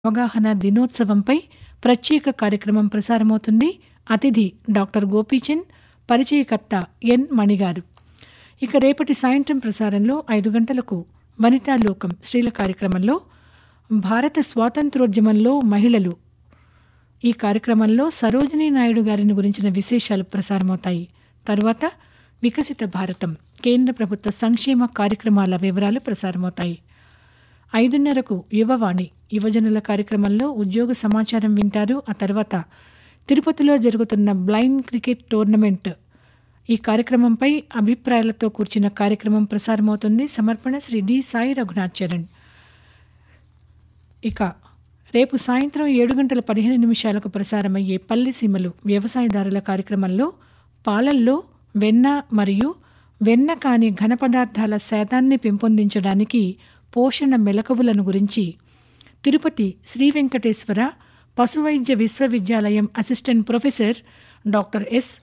అవగాహన దినోత్సవంపై ప్రత్యేక కార్యక్రమం ప్రసారమవుతుంది అతిథి డాక్టర్ గోపీచంద్ పరిచయకర్త ఎన్ మణిగారు ఇక రేపటి సాయంత్రం ప్రసారంలో ఐదు గంటలకు వనితా లోకం స్త్రీల కార్యక్రమంలో భారత స్వాతంత్రోద్యమంలో మహిళలు ఈ కార్యక్రమంలో సరోజినీ నాయుడు గారిని గురించిన విశేషాలు ప్రసారమవుతాయి తరువాత వికసిత భారతం కేంద్ర ప్రభుత్వ సంక్షేమ కార్యక్రమాల వివరాలు ప్రసారమవుతాయి ఐదున్నరకు యువవాణి యువజనుల కార్యక్రమంలో ఉద్యోగ సమాచారం వింటారు ఆ తర్వాత తిరుపతిలో జరుగుతున్న బ్లైండ్ క్రికెట్ టోర్నమెంట్ ఈ కార్యక్రమంపై అభిప్రాయాలతో కూర్చిన కార్యక్రమం ప్రసారమవుతుంది సమర్పణ శ్రీ డి సాయి రఘునాథ్ చరణ్ ఇక రేపు సాయంత్రం ఏడు గంటల పదిహేను నిమిషాలకు ప్రసారమయ్యే పల్లె సీమలు వ్యవసాయదారుల కార్యక్రమంలో పాలల్లో వెన్న మరియు వెన్న కాని ఘన పదార్థాల శాతాన్ని పెంపొందించడానికి పోషణ మెలకువలను గురించి తిరుపతి శ్రీ వెంకటేశ్వర పశువైద్య విశ్వవిద్యాలయం assistant professor doctor S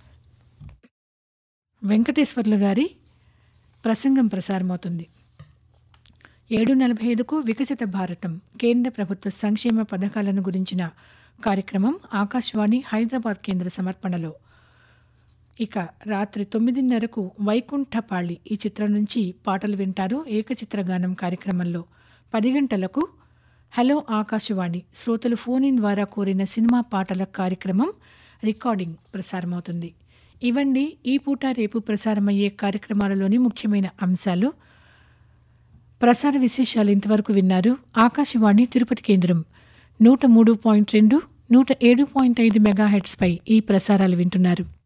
Venkateswarlu గారి ప్రసంగం ప్రసారమవుతుంది ఏడు నలభై ఐదుకు వికసిత భారతం కేంద్ర ప్రభుత్వ సంక్షేమ పథకాలను గురించిన కార్యక్రమం ఆకాశవాణి హైదరాబాద్ కేంద్ర సమర్పణలో ఇక రాత్రి తొమ్మిదిన్నరకు వైకుంఠపాళి ఈ చిత్రం నుంచి పాటలు వింటారు ఏకచిత్రగానం కార్యక్రమంలో పది గంటలకు హలో ఆకాశవాణి శ్రోతలు ఫోన్ ఇన్ ద్వారా కోరిన సినిమా పాటల కార్యక్రమం రికార్డింగ్ ప్రసారమవుతుంది ఇవండి ఈ పూట రేపు ప్రసారమయ్యే కార్యక్రమాలలోని ముఖ్యమైన అంశాలు ప్రసార విశేషాలు ఇంతవరకు విన్నారు ఆకాశవాణి తిరుపతి కేంద్రం నూట మూడు పాయింట్ రెండు నూట ఏడు పాయింట్ ఐదు మెగాహెట్స్పై ఈ ప్రసారాలు వింటున్నారు